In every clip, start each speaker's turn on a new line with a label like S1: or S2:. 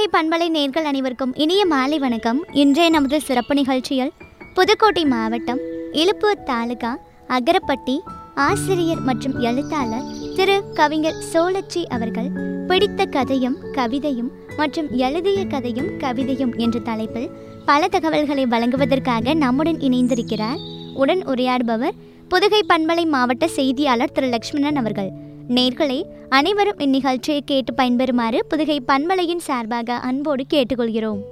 S1: பண்பலை நேர்கள் அனைவருக்கும் இனிய மாலை வணக்கம் இன்றைய நமது சிறப்பு நிகழ்ச்சியில் புதுக்கோட்டை மாவட்டம் இலுப்பூர் தாலுகா அகரப்பட்டி ஆசிரியர் மற்றும் எழுத்தாளர் திரு கவிஞர் சோழச்சி அவர்கள் பிடித்த கதையும் கவிதையும் மற்றும் எழுதிய கதையும் கவிதையும் என்ற தலைப்பில் பல தகவல்களை வழங்குவதற்காக நம்முடன் இணைந்திருக்கிறார் உடன் உரையாடுபவர் புதுகை பண்பலை மாவட்ட செய்தியாளர் திரு லக்ஷ்மணன் அவர்கள் நேர்களே அனைவரும் இந்நிகழ்ச்சியை கேட்டு பயன்பெறுமாறு புதுகை பண்பலையின் சார்பாக அன்போடு கேட்டுக்கொள்கிறோம்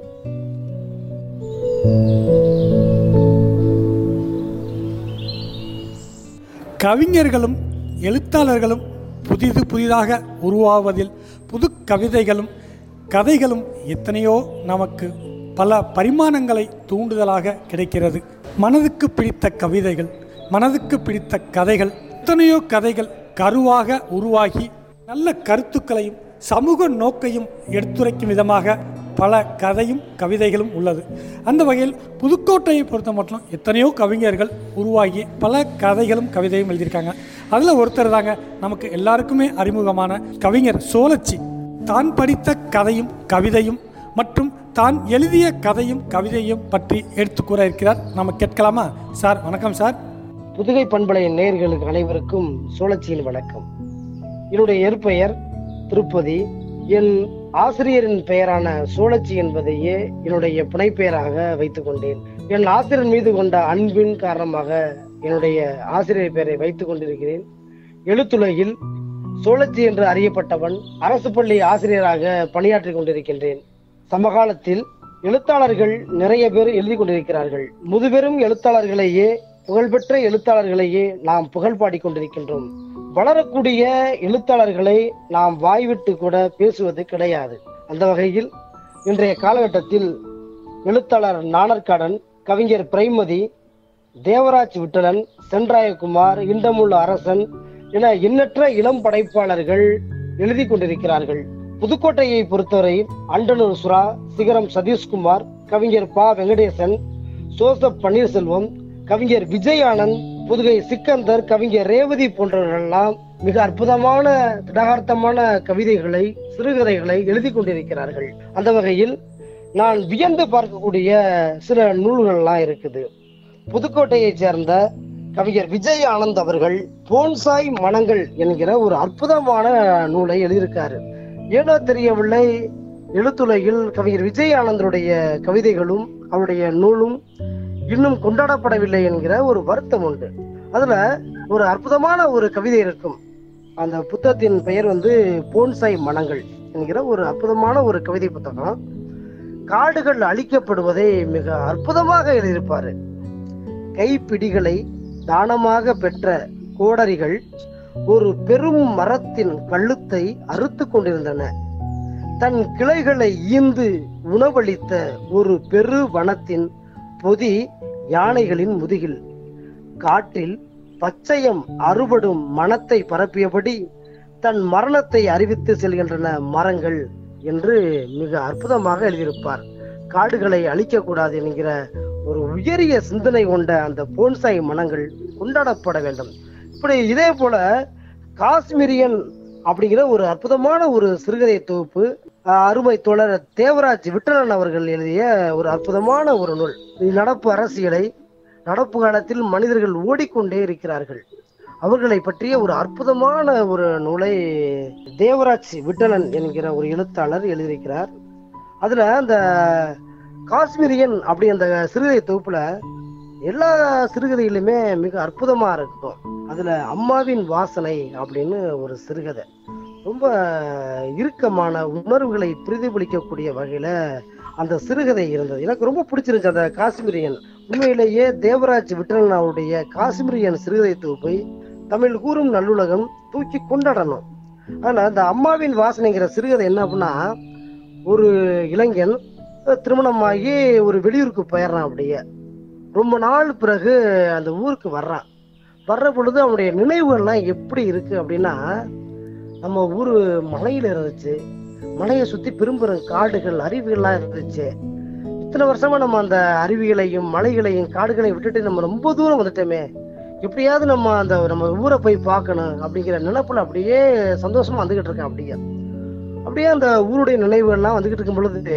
S2: கவிஞர்களும் எழுத்தாளர்களும் புதிது புதிதாக உருவாவதில் புது கவிதைகளும் கதைகளும் எத்தனையோ நமக்கு பல பரிமாணங்களை தூண்டுதலாக கிடைக்கிறது மனதுக்கு பிடித்த கவிதைகள் மனதுக்கு பிடித்த கதைகள் எத்தனையோ கதைகள் கருவாக உருவாகி நல்ல கருத்துக்களையும் சமூக நோக்கையும் எடுத்துரைக்கும் விதமாக பல கதையும் கவிதைகளும் உள்ளது அந்த வகையில் புதுக்கோட்டையை பொறுத்த மட்டும் எத்தனையோ கவிஞர்கள் உருவாகி பல கதைகளும் கவிதையும் எழுதியிருக்காங்க அதில் ஒருத்தர் தாங்க நமக்கு எல்லாருக்குமே அறிமுகமான கவிஞர் சோழச்சி தான் படித்த கதையும் கவிதையும் மற்றும் தான் எழுதிய கதையும் கவிதையும் பற்றி எடுத்து கூற இருக்கிறார் நம்ம கேட்கலாமா சார் வணக்கம் சார்
S3: புதுகை பண்பலை நேயர்களுக்கு அனைவருக்கும் சோழச்சியின் வணக்கம் என்னுடைய இயற்பெயர் திருப்பதி என் ஆசிரியரின் பெயரான சோழச்சி என்பதையே என்னுடைய புனைப்பெயராக வைத்துக் கொண்டேன் என் ஆசிரியர் மீது கொண்ட அன்பின் காரணமாக என்னுடைய ஆசிரியர் பெயரை வைத்துக் கொண்டிருக்கிறேன் எழுத்துலகில் சோழச்சி என்று அறியப்பட்டவன் அரசு பள்ளி ஆசிரியராக பணியாற்றிக் கொண்டிருக்கின்றேன் சமகாலத்தில் எழுத்தாளர்கள் நிறைய பேர் எழுதி கொண்டிருக்கிறார்கள் முதுபெரும் எழுத்தாளர்களையே புகழ்பெற்ற எழுத்தாளர்களையே நாம் புகழ் பாடிக் கொண்டிருக்கின்றோம் வளரக்கூடிய எழுத்தாளர்களை நாம் வாய்விட்டு கூட பேசுவது கிடையாது அந்த வகையில் இன்றைய காலகட்டத்தில் எழுத்தாளர் நாணர்காடன் கவிஞர் பிரைமதி தேவராஜ் விட்டலன் சென்றாயகுமார் இண்டமுள்ள அரசன் என எண்ணற்ற இளம் படைப்பாளர்கள் எழுதி கொண்டிருக்கிறார்கள் புதுக்கோட்டையை பொறுத்தவரை அண்டனூர் சுரா சிகரம் சதீஷ்குமார் கவிஞர் ப வெங்கடேசன் ஜோசப் பன்னீர்செல்வம் கவிஞர் விஜய் ஆனந்த் புதுகை சிக்கந்தர் கவிஞர் ரேவதி போன்றவர்களெல்லாம் மிக அற்புதமான திடகார்த்தமான கவிதைகளை சிறுகதைகளை எழுதி கொண்டிருக்கிறார்கள் அந்த வகையில் நான் வியந்து பார்க்கக்கூடிய சில நூல்கள்லாம் இருக்குது புதுக்கோட்டையைச் சேர்ந்த கவிஞர் விஜய் ஆனந்த் அவர்கள் போன்சாய் மனங்கள் என்கிற ஒரு அற்புதமான நூலை எழுதியிருக்காரு ஏனோ தெரியவில்லை எழுத்துலகில் கவிஞர் விஜய் ஆனந்தருடைய கவிதைகளும் அவருடைய நூலும் இன்னும் கொண்டாடப்படவில்லை என்கிற ஒரு வருத்தம் உண்டு அதுல ஒரு அற்புதமான ஒரு கவிதை இருக்கும் அந்த புத்தகத்தின் பெயர் வந்து போன்சாய் மனங்கள் என்கிற ஒரு அற்புதமான ஒரு கவிதை புத்தகம் காடுகள் அழிக்கப்படுவதை மிக அற்புதமாக எழுதியிருப்பாரு கைப்பிடிகளை தானமாக பெற்ற கோடரிகள் ஒரு பெரும் மரத்தின் கழுத்தை அறுத்து கொண்டிருந்தன தன் கிளைகளை ஈந்து உணவளித்த ஒரு பெரு வனத்தின் பொதி யானைகளின் முதுகில் காற்றில் பச்சையம் அறுபடும் மனத்தை பரப்பியபடி தன் மரணத்தை அறிவித்து செல்கின்றன மரங்கள் என்று மிக அற்புதமாக எழுதியிருப்பார் காடுகளை அழிக்கக்கூடாது என்கிற ஒரு உயரிய சிந்தனை கொண்ட அந்த போன்சாய் மனங்கள் கொண்டாடப்பட வேண்டும் இப்படி இதே போல காஷ்மீரியன் அப்படிங்கிற ஒரு அற்புதமான ஒரு சிறுகதை தொகுப்பு அஹ், அருமை தோழர் தேவராஜ் விட்டலன் அவர்கள் எழுதிய ஒரு அற்புதமான ஒரு நூல் இது நடப்பு அரசியலை நடப்பு காலத்தில் மனிதர்கள் ஓடிக்கொண்டே இருக்கிறார்கள் அவர்களை பற்றிய ஒரு அற்புதமான ஒரு நூலை தேவராஜ் விட்டலன் என்கிற ஒரு எழுத்தாளர் எழுதியிருக்கிறார் அதுல அந்த காஷ்மீரியன் அப்படி அந்த சிறுகதை தொகுப்புல எல்லா சிறுகதையிலுமே மிக அற்புதமா இருக்கும் அதுல அம்மாவின் வாசனை அப்படின்னு ஒரு சிறுகதை ரொம்ப இறுக்கமான உணர்வுகளை பிரதிபலிக்கக்கூடிய வகையில அந்த சிறுகதை இருந்தது எனக்கு ரொம்ப பிடிச்சிருந்துச்சு அந்த காஷ்மீரியன் உண்மையிலேயே தேவராஜ் விட்டலன் அவருடைய காஷ்மீரியன் சிறுகதை தொகுப்பை தமிழ் கூறும் நல்லுலகம் தூக்கி கொண்டாடணும் ஆனா அந்த அம்மாவின் வாசனைங்கிற சிறுகதை என்ன அப்படின்னா ஒரு இளைஞன் திருமணமாகி ஒரு வெளியூருக்கு போயிடுறான் அப்படியே ரொம்ப நாள் பிறகு அந்த ஊருக்கு வர்றான் வர்ற பொழுது அவனுடைய நினைவுகள்லாம் எப்படி இருக்கு அப்படின்னா நம்ம ஊர் மலையில இருந்துச்சு மலையை சுத்தி பெரும்பெரும் காடுகள் அருவிகள்லாம் இருந்துச்சு இத்தனை வருஷமா நம்ம அந்த அருவிகளையும் மலைகளையும் காடுகளையும் விட்டுட்டு நம்ம ரொம்ப தூரம் வந்துட்டோமே எப்படியாவது நம்ம அந்த நம்ம ஊரை போய் பார்க்கணும் அப்படிங்கிற நினைப்புல அப்படியே சந்தோஷமா வந்துகிட்டு இருக்கேன் அப்படியே அப்படியே அந்த ஊருடைய நினைவுகள்லாம் வந்துகிட்டு இருக்கும் பொழுது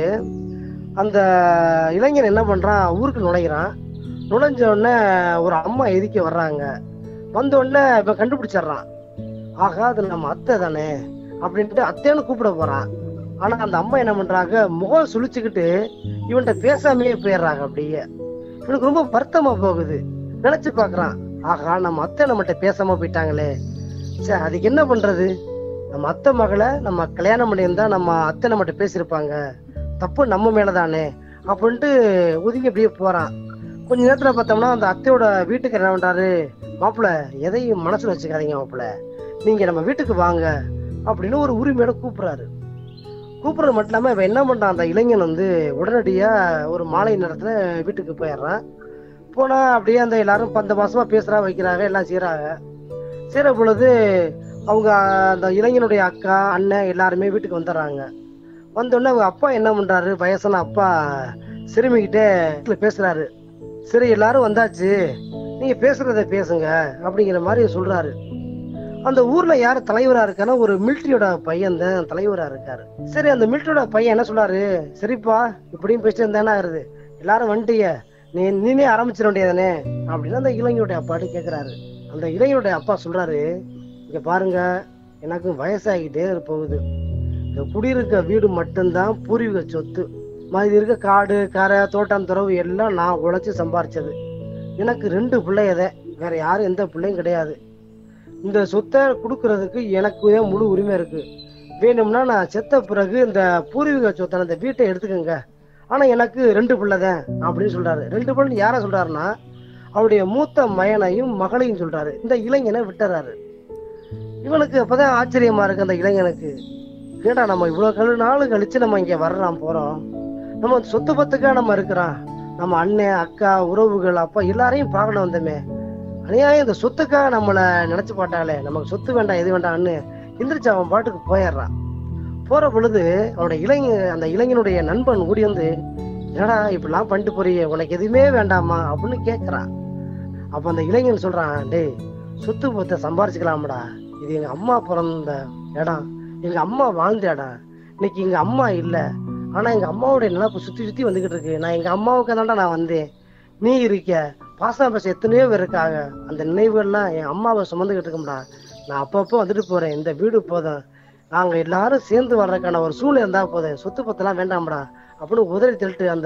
S3: அந்த இளைஞன் என்ன பண்றான் ஊருக்கு நுழைகிறான் நுழைஞ்ச உடனே ஒரு அம்மா எதிக்க வர்றாங்க வந்த உடனே இவன் கண்டுபிடிச்சிடுறான் ஆகா அது நம்ம அத்தை தானே அப்படின்ட்டு அத்தைன்னு கூப்பிட போறான் ஆனா அந்த அம்மா என்ன பண்றாங்க முகம் சுழிச்சுக்கிட்டு இவன்கிட்ட பேசாமையே போயிடுறாங்க அப்படியே இவனுக்கு ரொம்ப வருத்தமா போகுது நினைச்சு பாக்குறான் ஆகா நம்ம அத்தை நம்மகிட்ட பேசாம போயிட்டாங்களே சே அதுக்கு என்ன பண்றது நம்ம அத்தை மகளை நம்ம கல்யாணம் பண்ணியிருந்தா நம்ம அத்தை நம்மகிட்ட பேசியிருப்பாங்க தப்பு நம்ம மேலதானே அப்படின்ட்டு ஒதுங்கி அப்படியே போறான் கொஞ்ச நேரத்துல பார்த்தோம்னா அந்த அத்தையோட வீட்டுக்கு என்ன பண்றாரு மாப்பிள்ள எதையும் மனசுல வச்சுக்காதீங்க மாப்பிள்ள நீங்க நம்ம வீட்டுக்கு வாங்க அப்படின்னு ஒரு உரிமையோட கூப்பிடுறாரு கூப்பிடுறது மட்டும் இல்லாம இவன் என்ன பண்றான் அந்த இளைஞன் வந்து உடனடியா ஒரு மாலை நேரத்துல வீட்டுக்கு போயிடுறான் போனா அப்படியே அந்த எல்லாரும் பந்த மாசமா பேசுறா வைக்கிறாங்க எல்லாம் செய்யறாங்க செய்யற பொழுது அவங்க அந்த இளைஞனுடைய அக்கா அண்ணன் எல்லாருமே வீட்டுக்கு வந்துடுறாங்க வந்தோடனே அவங்க அப்பா என்ன பண்றாரு வயசான அப்பா சிறுமிகிட்டே வீட்டுல பேசுறாரு சரி எல்லாரும் வந்தாச்சு நீங்க பேசுறத பேசுங்க அப்படிங்கிற மாதிரி சொல்றாரு அந்த ஊர்ல யார் தலைவரா இருக்கான்னா ஒரு மிலிட்டரியோட பையன் தான் தலைவரா இருக்காரு சரி அந்த மிலிட்டரியோட பையன் என்ன சொல்றாரு சரிப்பா இப்படியும் பேசிட்டு இருந்தானே ஆகுது எல்லாரும் வந்துட்டிய நீ நீனே ஆரம்பிச்சிட வேண்டியதானே அப்படின்னு அந்த இளைஞருடைய அப்பாட்டு கேக்குறாரு அந்த இளைஞருடைய அப்பா சொல்றாரு இங்க பாருங்க எனக்கு வயசாகிட்டே போகுது இந்த குடியிருக்க வீடு மட்டும்தான் பூர்வீக சொத்து மாதிரி இருக்க காடு கரை தோட்டம் துறவு எல்லாம் நான் உழைச்சி சம்பாரிச்சது எனக்கு ரெண்டு பிள்ளையதே வேற யாரும் எந்த பிள்ளையும் கிடையாது இந்த சொத்தை கொடுக்கறதுக்கு எனக்கு தான் முழு உரிமை இருக்கு வேணும்னா நான் செத்த பிறகு இந்த பூர்வீக சொத்தை இந்த வீட்டை எடுத்துக்கோங்க ஆனா எனக்கு ரெண்டு பிள்ளை தான் அப்படின்னு சொல்றாரு ரெண்டு பிள்ளை யார சொல்றாருன்னா அவருடைய மூத்த மயனையும் மகளையும் சொல்றாரு இந்த இளைஞனை விட்டுறாரு இவனுக்கு அப்பதான் ஆச்சரியமா இருக்கு அந்த இளைஞனுக்கு ஏடா நம்ம இவ்வளவு கழு நாள் கழிச்சு நம்ம இங்க வர்றோம் போறோம் நம்ம சொத்து பத்துக்கா நம்ம இருக்கிறோம் நம்ம அண்ணன் அக்கா உறவுகள் அப்பா எல்லாரையும் பார்க்கணும் வந்தோமே அநியாயம் இந்த சொத்துக்காக நம்மள நினைச்சு பாட்டாலே நமக்கு சொத்து வேண்டாம் எது வேண்டாம்னு எந்திரிச்சு அவன் பாட்டுக்கு போயிடுறான் போற பொழுது அவனோட இளைஞ அந்த இளைஞனுடைய நண்பன் ஓடி வந்து என்னடா இப்படிலாம் பண்ணிட்டு போறியே உனக்கு எதுவுமே வேண்டாமா அப்படின்னு கேக்குறான் அப்ப அந்த இளைஞன் சொல்றான் டேய் சொத்து பத்தை சம்பாரிச்சுக்கலாம்டா இது எங்க அம்மா பிறந்த இடம் எங்க அம்மா வாழ்ந்த இடம் இன்னைக்கு எங்க அம்மா இல்ல ஆனா எங்க அம்மாவுடைய நினப்பு சுத்தி சுத்தி வந்துகிட்டு இருக்கு நான் எங்க அம்மாவுக்கு தான்டா நான் வந்தேன் நீ இருக்க பாசம் பேச எத்தனையோ பேர் இருக்காங்க அந்த நினைவுகள்லாம் என் அம்மாவை சுமந்துகிட்டு இருக்கோம்டா நான் அப்பப்போ வந்துட்டு போறேன் இந்த வீடு போதும் நாங்க எல்லாரும் சேர்ந்து வர்றதுக்கான ஒரு சூழ்நிலை இருந்தா போதும் சொத்து பத்தெல்லாம் வேண்டாம்டா அப்படின்னு உதறி தள்ளிட்டு அந்த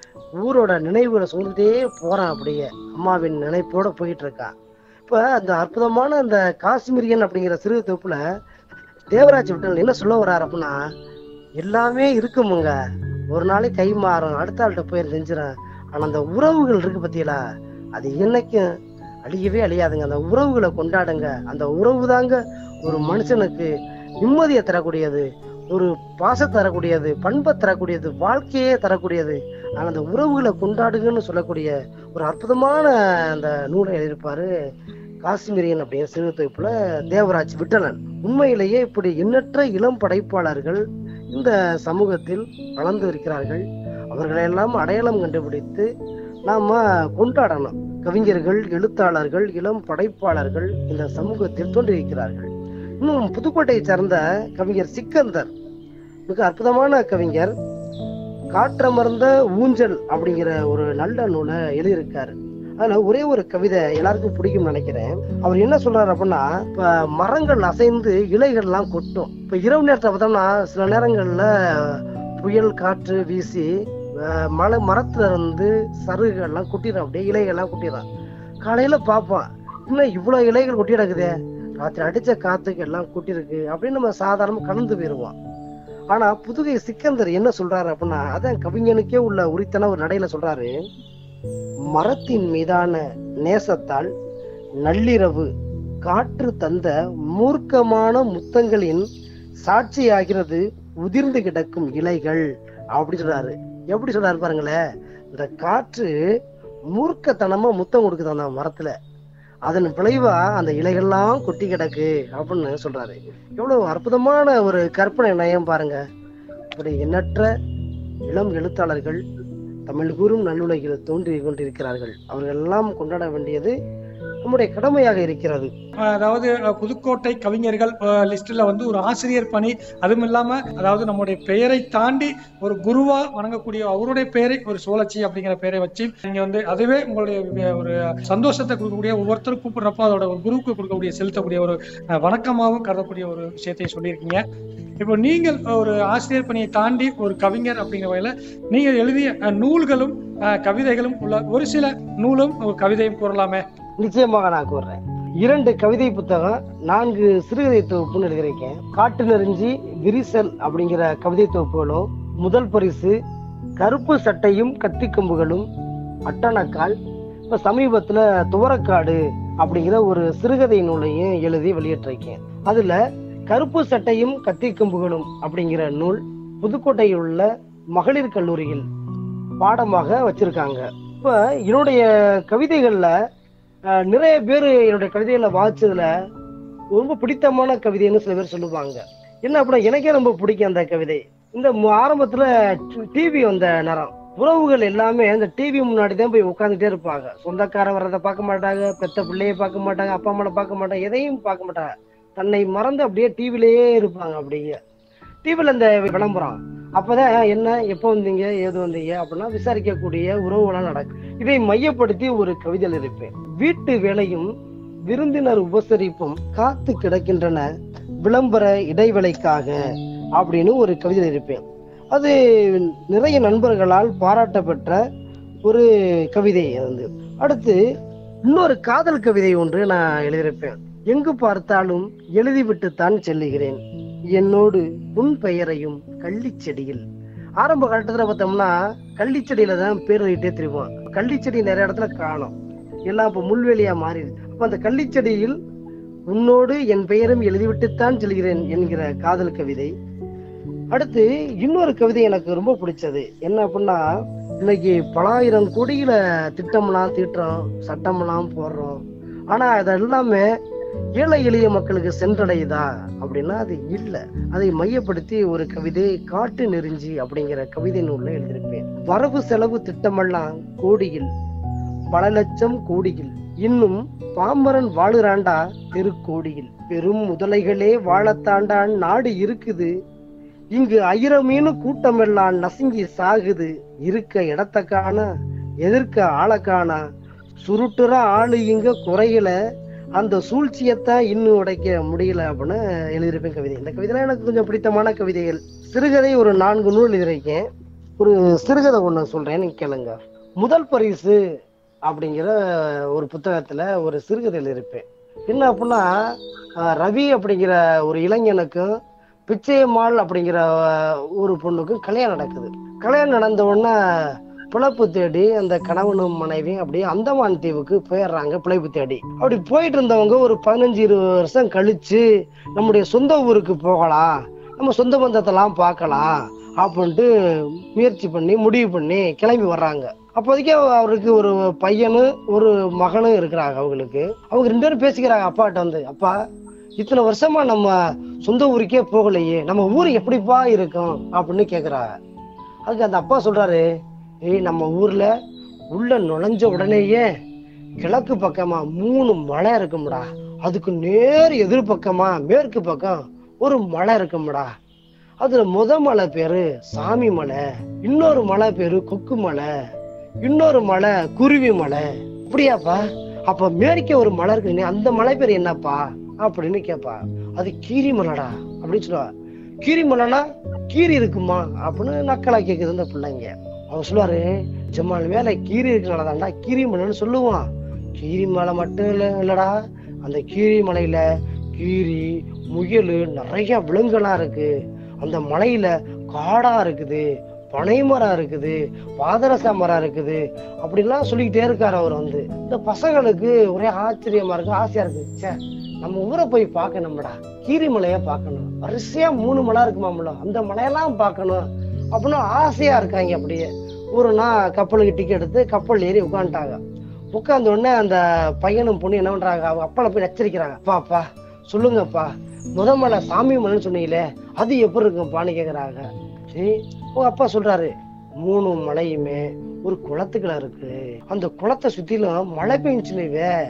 S3: ஊரோட நினைவுகளை சுமந்துட்டே போறான் அப்படியே அம்மாவின் நினைப்போட போயிட்டு இருக்கான் இப்ப அந்த அற்புதமான அந்த காஷ்மீரியன் அப்படிங்கிற சிறு தொகுப்புல தேவராஜ் விட்டல் என்ன சொல்ல வர்றாரு அப்படின்னா எல்லாமே இருக்குமுங்க ஒரு நாளைக்கு கை மாறும் அடுத்த ஆள்கிட்ட போய் செஞ்சிடும் ஆனா அந்த உறவுகள் இருக்கு பத்தியலா அது என்னைக்கும் அழியவே அழியாதுங்க அந்த உறவுகளை கொண்டாடுங்க அந்த உறவு தாங்க ஒரு மனுஷனுக்கு நிம்மதியை தரக்கூடியது ஒரு பாசத்தை தரக்கூடியது பண்பை தரக்கூடியது வாழ்க்கையே தரக்கூடியது ஆனா அந்த உறவுகளை கொண்டாடுங்கன்னு சொல்லக்கூடிய ஒரு அற்புதமான அந்த நூலை எழுதியிருப்பாரு காஷ்மீரியன் அப்படிங்கிற சிறு தொகுப்புல தேவராஜ் விட்டலன் உண்மையிலேயே இப்படி எண்ணற்ற இளம் படைப்பாளர்கள் இந்த சமூகத்தில் வளர்ந்து இருக்கிறார்கள் அவர்களையெல்லாம் அடையாளம் கண்டுபிடித்து நாம கொண்டாடணும் கவிஞர்கள் எழுத்தாளர்கள் இளம் படைப்பாளர்கள் இந்த சமூகத்தில் தோன்றியிருக்கிறார்கள் இன்னும் புதுக்கோட்டையை சார்ந்த கவிஞர் சிக்கந்தர் மிக அற்புதமான கவிஞர் காற்றமர்ந்த ஊஞ்சல் அப்படிங்கிற ஒரு நல்ல நூலை எழுதியிருக்காரு அதுல ஒரே ஒரு கவிதை எல்லாருக்கும் பிடிக்கும்னு நினைக்கிறேன் அவர் என்ன சொல்றாரு அப்படின்னா இப்ப மரங்கள் அசைந்து இலைகள் எல்லாம் கொட்டும் இப்ப இரவு நேரத்தை பார்த்தோம்னா சில நேரங்கள்ல புயல் காற்று வீசி அஹ், மலை மரத்துல இருந்து சருகுகள் எல்லாம் கொட்டிடும் அப்படியே இலைகள் எல்லாம் கொட்டிடும் காலையில பார்ப்பான் இன்னும் இவ்வளவு இலைகள் கொட்டி கிடக்குதே ராத்திரி அடிச்ச காத்துக்கு எல்லாம் கொட்டிருக்கு அப்படின்னு நம்ம சாதாரணமா கடந்து போயிருவோம் ஆனா புதுகை சிக்கந்தர் என்ன சொல்றாரு அப்படின்னா அதான் கவிஞனுக்கே உள்ள உரித்தன ஒரு நடையில சொல்றாரு மரத்தின் மீதான நேசத்தால் நள்ளிரவு காற்று தந்த மூர்க்கமான முத்தங்களின் சாட்சியாகிறது உதிர்ந்து கிடக்கும் இலைகள் அப்படி சொல்றாரு எப்படி சொல்றாரு பாருங்களேன் இந்த காற்று மூர்க்கத்தனமா முத்தம் கொடுக்குது அந்த மரத்துல அதன் விளைவா அந்த இலைகள்லாம் கொட்டி கிடக்கு அப்படின்னு சொல்றாரு எவ்வளவு அற்புதமான ஒரு கற்பனை நயம் பாருங்க இப்படி எண்ணற்ற இளம் எழுத்தாளர்கள் தமிழ் கூறும் நல்லுலகில் தோன்றி கொண்டிருக்கிறார்கள் அவர்கள் எல்லாம் கொண்டாட வேண்டியது நம்முடைய கடமையாக இருக்கிறது
S2: அதாவது அஹ், புதுக்கோட்டை கவிஞர்கள் லிஸ்ட்ல வந்து ஒரு ஆசிரியர் பணி அதுவும் இல்லாம அதாவது நம்முடைய பெயரை தாண்டி ஒரு குருவா வணங்கக்கூடிய அவருடைய பெயரை ஒரு சோழச்சி அப்படிங்கிற பெயரை வச்சு நீங்க வந்து அதுவே உங்களுடைய வே- ஒரு சந்தோஷத்தை கொடுக்கக்கூடிய ஒவ்வொருத்தரும் கூப்பிடுறப்போ அதோட ஒரு குருவுக்கு கொடுக்கக்கூடிய செலுத்தக்கூடிய ஒரு அஹ், வணக்கமாகவும் கருதக்கூடிய ஒரு விஷயத்தை சொல்லியிருக்கீங்க இப்போ நீங்கள் ஒரு ஆசிரியர் பணியை தாண்டி ஒரு கவிஞர் அப்படிங்கிற வகையில நீங்கள் எழுதிய அஹ், நூல்களும் அஹ், கவிதைகளும் உள்ள ஒரு சில நூலும் ஒரு கவிதையும் கூறலாமே
S3: நிச்சயமாக நான் கூறுறேன் இரண்டு கவிதை புத்தகம் நான்கு சிறுகதை தொகுப்புன்னு எழுதியிருக்கேன் காட்டு நெறிஞ்சி விரிசல் அப்படிங்கிற கவிதை தொகுப்புகளும் முதல் பரிசு கருப்பு சட்டையும் கத்தி கம்புகளும் அட்டணக்கால் இப்ப சமீபத்துல துவரக்காடு அப்படிங்கிற ஒரு சிறுகதை நூலையும் எழுதி வெளியிட்டிருக்கேன் அதுல கருப்பு சட்டையும் கத்தி கம்புகளும் அப்படிங்கிற நூல் புதுக்கோட்டையில் உள்ள மகளிர் கல்லூரியில் பாடமாக வச்சிருக்காங்க இப்ப என்னுடைய கவிதைகள்ல அஹ், நிறைய பேர் என்னுடைய கவிதைகளை வாசிச்சதுல ரொம்ப பிடித்தமான கவிதைன்னு சில பேர் சொல்லுவாங்க என்ன அப்படின்னா எனக்கே ரொம்ப பிடிக்கும் அந்த கவிதை இந்த மு- ஆரம்பத்துல டிவி வந்த நேரம் உறவுகள் எல்லாமே அந்த டிவி முன்னாடி தான் போய் உட்காந்துட்டே இருப்பாங்க சொந்தக்காரன் வர்றதை பார்க்க மாட்டாங்க பெத்த பிள்ளைய பார்க்க மாட்டாங்க அப்பா அம்மாவை பார்க்க மாட்டாங்க எதையும் பார்க்க மாட்டாங்க தன்னை மறந்து அப்படியே டிவிலேயே இருப்பாங்க அப்படியே டிவில இந்த விளம்பரம் அப்பதான் என்ன எப்போ வந்தீங்க ஏது வந்தீங்க அப்படின்னா விசாரிக்கக்கூடிய உறவுகளாம் நடக்கும் இதை மையப்படுத்தி ஒரு கவிதை இருப்பேன் வீட்டு வேலையும் விருந்தினர் உபசரிப்பும் காத்து கிடக்கின்றன விளம்பர இடைவேளைக்காக அப்படின்னு ஒரு கவிதை இருப்பேன் அது நிறைய நண்பர்களால் பாராட்டப்பெற்ற ஒரு கவிதை வந்து அடுத்து இன்னொரு காதல் கவிதை ஒன்று நான் எழுதியிருப்பேன் எங்கு பார்த்தாலும் எழுதிவிட்டுத்தான் செல்லுகிறேன் என்னோடு உன் பெயரையும் கள்ளிச்செடியில் ஆரம்ப காலத்துல பார்த்தோம்னா கள்ளிச்செடியில தான் பேர் வைட்டே திரிவோம் கள்ளிச்செடி நிறைய இடத்துல காணும் எல்லாம் இப்ப முள்வெளியா மாறிடுது அப்ப அந்த கள்ளிச்செடியில் உன்னோடு என் பெயரும் எழுதிவிட்டுத்தான் செல்கிறேன் என்கிற காதல் கவிதை அடுத்து இன்னொரு கவிதை எனக்கு ரொம்ப பிடிச்சது என்ன அப்படின்னா இன்னைக்கு பலாயிரம் கோடியில திட்டம்லாம் தீட்டுறோம் சட்டம்லாம் போடுறோம் ஆனா அதெல்லாமே ஏழை எளிய மக்களுக்கு சென்றடையுதா அப்படின்னா அது இல்ல அதை மையப்படுத்தி ஒரு கவிதை காட்டு நெறிஞ்சி அப்படிங்கிற கவிதை நூல்ல எழுதியிருப்பேன் வரவு செலவு திட்டமெல்லாம் கோடியில் பல லட்சம் கோடியில் இன்னும் பாம்பரன் வாழுறாண்டா தெருக்கோடியில் பெரும் முதலைகளே வாழத்தாண்டான் நாடு இருக்குது இங்கு ஆயிரமீனு கூட்டமெல்லாம் நசுங்கி சாகுது இருக்க இடத்த காண எதிர்க்க ஆளை காணா சுருட்டுற ஆளு இங்க குறையல அந்த சூழ்ச்சியத்தான் இன்னும் உடைக்க முடியல அப்படின்னு எழுதியிருப்பேன் கவிதை இந்த கவிதைலாம் எனக்கு கொஞ்சம் பிடித்தமான கவிதைகள் சிறுகதை ஒரு நான்கு நூல் எழுதியிருக்கேன் ஒரு சிறுகதை ஒண்ணு சொல்றேன் நீங்க கேளுங்க முதல் பரிசு அப்படிங்கிற ஒரு புத்தகத்துல ஒரு சிறுகதை எழுதியிருப்பேன் என்ன அப்படின்னா அஹ், ரவி அப்படிங்கிற ஒரு இளைஞனுக்கும் பிச்சையம்மாள் அப்படிங்கிற அஹ், ஒரு பொண்ணுக்கும் கல்யாணம் நடக்குது கல்யாணம் நடந்த உடனே பிழைப்பு தேடி அந்த கணவனும் மனைவியும் அப்படியே அந்தமான் தீவுக்கு போயிடுறாங்க பிழைப்பு தேடி அப்படி போயிட்டு இருந்தவங்க ஒரு பதினஞ்சு இருபது வருஷம் கழிச்சு நம்முடைய சொந்த ஊருக்கு போகலாம் நம்ம சொந்த பந்தத்தெல்லாம் பார்க்கலாம் அப்படின்ட்டு முயற்சி பண்ணி முடிவு பண்ணி கிளம்பி வர்றாங்க அப்போதைக்கு அவருக்கு ஒரு பையனும் ஒரு மகனும் இருக்கிறாங்க அவங்களுக்கு அவங்க ரெண்டு பேரும் பேசிக்கிறாங்க அப்பாட்ட வந்து அப்பா இத்தனை வருஷமா நம்ம சொந்த ஊருக்கே போகலையே நம்ம ஊர் எப்படிப்பா இருக்கும் அப்படின்னு கேக்குறாங்க அதுக்கு அந்த அப்பா சொல்றாரு ஏய் நம்ம ஊர்ல உள்ள நுழைஞ்ச உடனேயே கிழக்கு பக்கமா மூணு மலை இருக்கும்டா அதுக்கு நேர் எதிர்பக்கமா மேற்கு பக்கம் ஒரு மலை இருக்கும்டா அதுல முத மலை பேரு சாமி மலை இன்னொரு மலை பேரு கொக்கு மலை இன்னொரு மலை குருவி மலை அப்படியாப்பா அப்ப மேற்கே ஒரு மலை இருக்கு அந்த மலை பேர் என்னப்பா அப்படின்னு கேப்பா அது கீரி மலைடா அப்படின்னு சொல்லுவா கீரி மலைனா கீரி இருக்குமா அப்படின்னு நக்கலா கேக்குது இந்த பிள்ளைங்க அவன் சொல்லுவாரு ஜமால் மேல கீரி இருக்கனாலதான்டா கீரி மலைன்னு சொல்லுவான் கீரி மலை மட்டும் இல்ல இல்லடா அந்த கீரி மலையில கீரி முயல் நிறைய விலங்குகளா இருக்கு அந்த மலையில காடா இருக்குது பனை மரம் இருக்குது பாதரச மரம் இருக்குது அப்படிலாம் சொல்லிக்கிட்டே இருக்காரு அவர் வந்து இந்த பசங்களுக்கு ஒரே ஆச்சரியமா இருக்கு ஆசையா இருக்கு ச்சே நம்ம ஊரை போய் பார்க்கணும்டா கீரி மலைய பார்க்கணும் வரிசையா மூணு மலை இருக்குமாம்ல அந்த மலையெல்லாம் பார்க்கணும் அப்படின்னு ஆசையா இருக்காங்க அப்படியே ஒரு நாள் கப்பலுக்கு டிக்கெட் எடுத்து கப்பல் ஏறி உட்காந்துட்டாங்க உட்கார்ந்த உடனே அந்த பையனும் பொண்ணு என்ன பண்றாங்க அவங்க அப்பால போய் நச்சரிக்கிறாங்க அப்பா அப்பா சொல்லுங்கப்பா முத மலை சாமி மலைன்னு சொன்னீங்களே அது எப்படி இருக்கும்ப்பான்னு கேக்குறாங்க சரி உங்க அப்பா சொல்றாரு மூணு மலையுமே ஒரு குளத்துக்குள்ள இருக்கு அந்த குளத்தை சுத்திலும் மழை பெஞ்சுனவே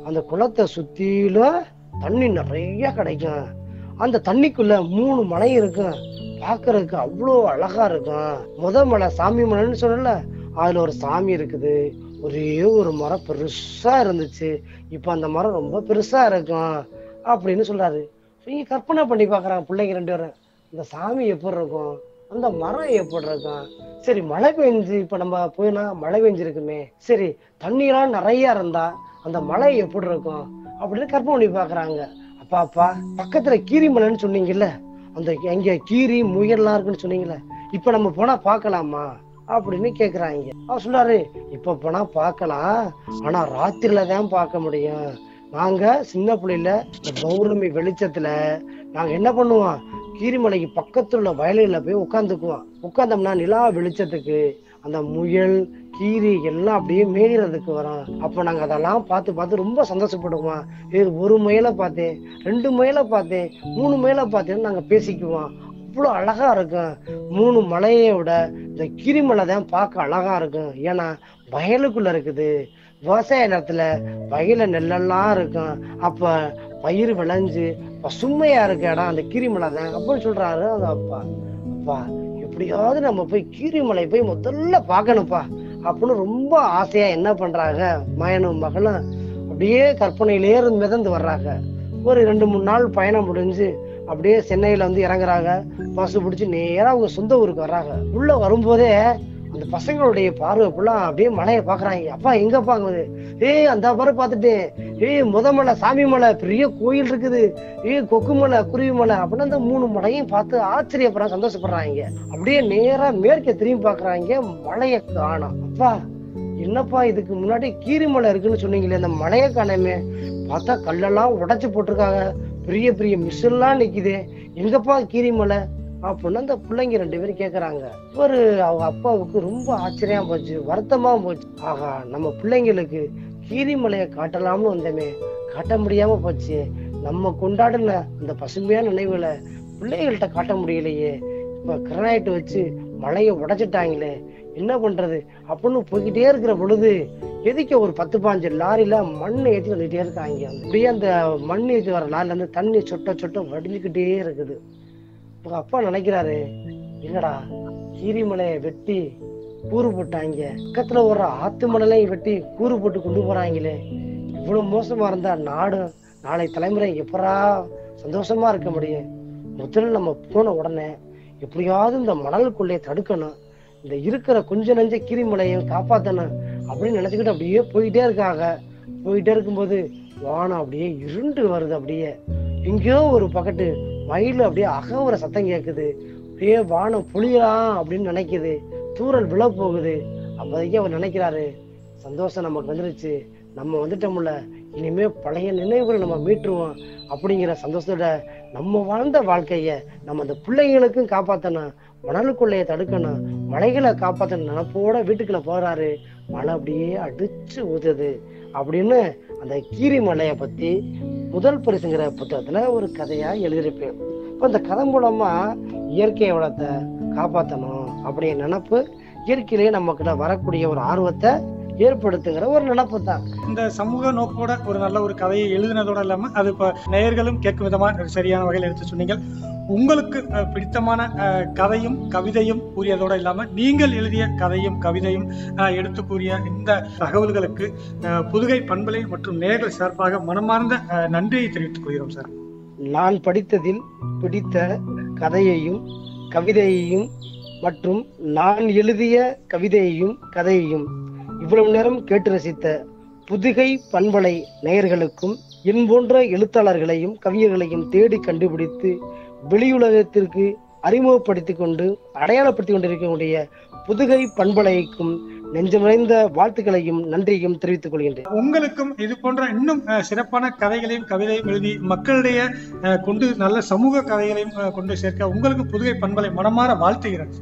S3: அந்த குளத்தை சுத்திலும் தண்ணி நிறைய கிடைக்கும் அந்த தண்ணிக்குள்ள மூணு மலை இருக்கும் பார்க்கறதுக்கு அவ்வளோ அழகா இருக்கும் முத மலை சாமி மலைன்னு சொன்னல அதுல ஒரு சாமி இருக்குது ஒரே ஒரு மரம் பெருசா இருந்துச்சு இப்ப அந்த மரம் ரொம்ப பெருசா இருக்கும் அப்படின்னு சொல்றாரு நீங்க கற்பனை பண்ணி பாக்குறாங்க பிள்ளைங்க ரெண்டு பேரும் இந்த சாமி எப்படி இருக்கும் அந்த மரம் எப்படி இருக்கும் சரி மழை பெஞ்சு இப்ப நம்ம போயினா மழை பெஞ்சிருக்குமே சரி தண்ணியெல்லாம் நிறைய இருந்தா அந்த மலை எப்படி இருக்கும் அப்படின்னு கற்பனை பண்ணி பாக்குறாங்க அப்பா அப்பா பக்கத்துல கீரிமலைன்னு சொன்னீங்கல்ல அந்த அங்க கீரி முயல்லாம் இருக்குன்னு சொன்னீங்கல்ல இப்ப நம்ம போனா பார்க்கலாமா அப்படின்னு கேக்குறாங்க அவர் சொல்றாரு இப்ப போனா பார்க்கலாம் ஆனா ராத்திரில தான் பார்க்க முடியும் நாங்க சின்ன பிள்ளையில இந்த பௌர்ணமி வெளிச்சத்துல நாங்க என்ன பண்ணுவோம் கீரிமலைக்கு பக்கத்துல உள்ள வயலில போய் உட்காந்துக்குவோம் உட்காந்தோம்னா நிலா வெளிச்சத்துக்கு அந்த முயல் கீரி எல்லாம் அப்படியே மேய்றதுக்கு வரும் அப்ப நாங்க அதெல்லாம் பார்த்து பார்த்து ரொம்ப சந்தோஷப்படுவோம் இது ஒரு முயலை பார்த்தேன் ரெண்டு முயலை பார்த்தேன் மூணு முயலை பார்த்தேன்னு நாங்க பேசிக்குவோம் அவ்வளோ அழகா இருக்கும் மூணு மலையை விட இந்த கீரிமலை தான் பார்க்க அழகா இருக்கும் ஏன்னா வயலுக்குள்ள இருக்குது விவசாய நிலத்துல வயல நெல்லெல்லாம் இருக்கும் அப்ப பயிர் விளைஞ்சு பசுமையா இருக்க இடம் அந்த கீரிமலை தான் அப்படின்னு சொல்றாரு அந்த அப்பா அப்பா எப்படியாவது நம்ம போய் கீரிமலை போய் முதல்ல பார்க்கணும்ப்பா அப்படின்னு ரொம்ப ஆசையா என்ன பண்றாங்க மயனும் மகளும் அப்படியே கற்பனையிலே இருந்து மிதந்து வர்றாங்க ஒரு ரெண்டு மூணு நாள் பயணம் முடிஞ்சு அப்படியே சென்னையில வந்து இறங்குறாங்க பஸ் பிடிச்சி நேரா அவங்க சொந்த ஊருக்கு வர்றாங்க உள்ள வரும்போதே அந்த பசங்களுடைய பார்வை ஃபுல்லா அப்படியே மலையை பாக்குறாங்க அப்பா எங்க பாக்குது ஏய் அந்த மரம் பார்த்துட்டு ஏய் முத மலை சாமி மலை பெரிய கோயில் இருக்குது ஏய் கொக்கு மலை குருவி மலை அப்படின்னு அந்த மூணு மலையும் பார்த்து ஆச்சரியப்படுறாங்க சந்தோஷப்படுறாங்க அப்படியே நேரா மேற்கே திரும்பி பாக்குறாங்க மலையை காணோம் அப்பா என்னப்பா இதுக்கு முன்னாடி கீரிமலை இருக்குன்னு சொன்னீங்களே அந்த மலையை காணாமே பார்த்தா கல்லெல்லாம் உடைச்சு போட்டிருக்காங்க பெரிய பெரிய மிஷின்லாம் நிக்குது எங்கப்பா கீரிமலை அப்படின்னு அந்த பிள்ளைங்க ரெண்டு பேரும் கேக்குறாங்க ஒரு அவங்க அப்பாவுக்கு ரொம்ப ஆச்சரியமா போச்சு வருத்தமா போச்சு ஆகா நம்ம பிள்ளைங்களுக்கு கீரிமலையை காட்டலாம்னு வந்தோமே காட்ட முடியாம போச்சு நம்ம கொண்டாடின அந்த பசுமையான நினைவுகளை பிள்ளைகள்கிட்ட காட்ட முடியலையே இப்ப கிரனைட் வச்சு மலையை உடைச்சிட்டாங்களே என்ன பண்றது அப்படின்னு போய்கிட்டே இருக்கிற பொழுது எதுக்கு ஒரு பத்து பாஞ்சு லாரியில மண் ஏற்றி வந்துட்டே இருக்காங்க அப்படியே அந்த மண் ஏற்றி வர லாரில இருந்து தண்ணி சொட்ட சொட்ட வடிஞ்சுக்கிட்டே இருக்குது உங்க அப்பா நினைக்கிறாரு என்னடா கீரிமலையை வெட்டி கூறு போட்டாங்க பக்கத்துல ஒரு ஆத்து மணலையும் வெட்டி கூறு போட்டு கொண்டு போறாங்களே இவ்வளவு மோசமா இருந்தா நாடு நாளை தலைமுறை எப்பரா சந்தோஷமா இருக்க முடியும் முதல்ல நம்ம போன உடனே எப்படியாவது இந்த மணலுக்குள்ளே தடுக்கணும் இந்த இருக்கிற கொஞ்ச நஞ்ச கீரிமலையும் காப்பாத்தணும் அப்படின்னு நினைச்சுக்கிட்டு அப்படியே போயிட்டே இருக்காங்க போயிட்டே இருக்கும்போது வானம் அப்படியே இருண்டு வருது அப்படியே எங்கேயோ ஒரு பக்கத்து மயில் அப்படியே அகவுற சத்தம் கேக்குது அப்படியே வானம் புளியலாம் அப்படின்னு நினைக்குது தூரல் விழ போகுது அப்போதைக்கு அவர் நினைக்கிறாரு சந்தோஷம் நமக்கு வந்துருச்சு நம்ம வந்துட்டோம்ல இனிமே பழைய நினைவுகளை நம்ம மீட்டுருவோம் அப்படிங்கிற சந்தோஷத்தோட நம்ம வாழ்ந்த வாழ்க்கைய நம்ம அந்த பிள்ளைங்களுக்கும் காப்பாத்தணும் மணலுக்குள்ளைய தடுக்கணும் மலைகளை காப்பாத்தணும் நினப்போட வீட்டுக்குள்ள போறாரு மழை அப்படியே அடிச்சு ஊத்துது அப்படின்னு அந்த கீரி மலையை பத்தி முதல் பரிசுங்கிற புத்தகத்துல ஒரு கதையா எழுதியிருப்பேன் இப்போ இந்த கதை மூலமா இயற்கை வளத்தை காப்பாத்தணும் அப்படிங்கிற நினப்பு இயற்கையிலேயே நம்ம கிட்ட வரக்கூடிய ஒரு ஆர்வத்தை ஏற்படுத்துங்கிற ஒரு நினப்பு தான்
S2: இந்த சமூக நோக்கோட ஒரு நல்ல ஒரு கதையை எழுதினதோட இல்லாம அது இப்ப நேயர்களும் கேட்கும் விதமா சரியான வகையில் எடுத்து சொன்னீங்க உங்களுக்கு அஹ், பிடித்தமான அஹ், கதையும் கவிதையும் கூறியதோட இல்லாம நீங்கள் எழுதிய கதையும் கவிதையும் அஹ், எடுத்து கூறிய இந்த தகவல்களுக்கு அஹ், புதுகை பண்பலை மற்றும் நேயர்கள் சார்பாக மனமார்ந்த அஹ், நன்றியை தெரிவித்துக் கொள்கிறோம் சார்
S3: நான் படித்ததில் பிடித்த கதையையும் கவிதையையும் மற்றும் நான் எழுதிய கவிதையையும் கதையையும் இவ்வளவு நேரம் கேட்டு ரசித்த புதுகை பண்பலை நேயர்களுக்கும் என் போன்ற எழுத்தாளர்களையும் கவிஞர்களையும் தேடி கண்டுபிடித்து வெளியுலகத்திற்கு அறிமுகப்படுத்திக் கொண்டு அடையாளப்படுத்திக் கொண்டிருக்கக்கூடிய புதுகை பண்பலைக்கும் நெஞ்சமிழைந்த வாழ்த்துக்களையும் நன்றியையும் தெரிவித்துக் கொள்கின்றேன்
S2: உங்களுக்கும் இது போன்ற இன்னும் அஹ், சிறப்பான கதைகளையும் கவிதையும் எழுதி மக்களிடையே அஹ், கொண்டு நல்ல சமூக கதைகளையும் அஹ், கொண்டு சேர்க்க உங்களுக்கு புதுகை பண்பலை மனமாற வாழ்த்துகிறேன்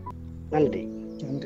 S3: நன்றி
S2: நன்றி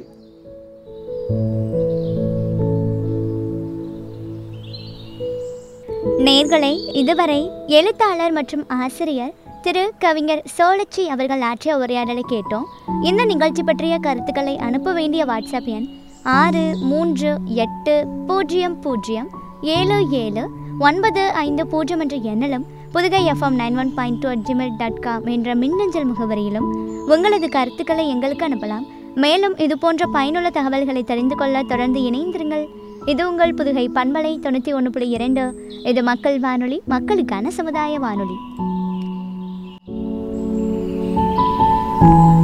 S1: நேர்களை இதுவரை எழுத்தாளர் மற்றும் ஆசிரியர் திரு கவிஞர் சோழச்சி அவர்கள் ஆற்றிய உரையாடலை கேட்டோம் இந்த நிகழ்ச்சி பற்றிய கருத்துக்களை அனுப்ப வேண்டிய வாட்ஸ்அப் எண் ஆறு மூன்று எட்டு பூஜ்ஜியம் பூஜ்ஜியம் ஏழு ஏழு ஒன்பது ஐந்து பூஜ்ஜியம் என்ற எண்ணிலும் Pudugai FM nine one point two at Gmail dot com என்ற மின்னஞ்சல் முகவரியிலும் உங்களது கருத்துக்களை எங்களுக்கு அனுப்பலாம் மேலும் இது போன்ற பயனுள்ள தகவல்களை தெரிந்து கொள்ள தொடர்ந்து இணைந்திருங்கள் இது உங்கள் புதுகை பண்பலை தொண்ணூற்றி ஒன்று புள்ளி இரண்டு இது மக்கள் வானொலி மக்களுக்கான சமுதாய வானொலி